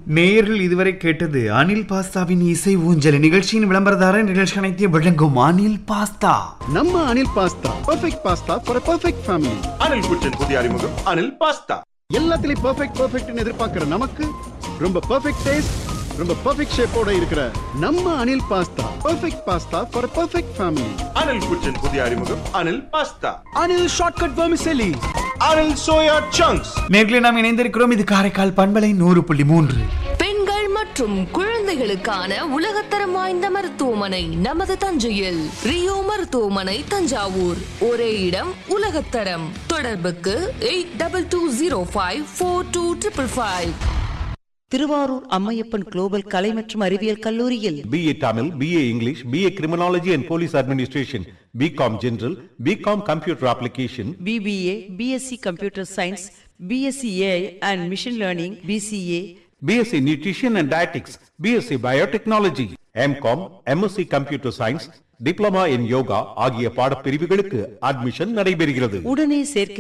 நேயர்கள் இதுவரை கேட்டது அனில் பாஸ்தாவின் இசை ஊஞ்சல் நிகழ்ச்சியின் விளம்பரதார நிகழ்ச்சி அனைத்தைய வழங்கும் அனில் பாஸ்தா நம்ம Anil pasta perfect pasta for perfect family Anil குச்சன் புதிய அறிமுகம் அனில் பாஸ்தா எல்லாத்துலயும் பர்ஃபெக்ட் பர்ஃபெக்ட்னு எதிர்பார்க்கிற நமக்கு ரொம்ப பர்ஃபெக்ட் டேஸ்ட் ரொம்ப பர்ஃபெக்ட் ஷேப்போட இருக்கிற நம்ம Anil pasta perfect pasta for perfect family Anil குச்சன் புதிய அறிமுகம் Anil pasta Anil shortcut vermicelli Anil soya chunks நேர்களை நாம் இணைந்திருக்கிறோம் இது காரைக்கால் பண்பலை நூறு புள்ளி மூன்று பெண்கள் மற்றும் குழந்தைகளுக்கான உலகத்தரம் வாய்ந்த மருத்துவமனை நமது தஞ்சையில் ரியோ மருத்துவமனை தஞ்சாவூர் ஒரே இடம் உலகத்தரம் தொடர்புக்கு eight double two zero five four two triple five Thiruvarur Ammaiyappan global கலை மற்றும் அறிவியல் கல்லூரியில் BA Tamil, BA English, BA Criminology and Police Administration, BCom General, BCom Computer Application, BBA BSc computer science BSc AI and machine learning BCA BSc Nutrition and Dietetics, BSc Biotechnology, MCom, MSc Computer Science, Diploma in Yoga ஆகிய பாடப்பிரிவுகளுக்கு admission நடைபெறுகிறது உடனே சேர்க்கை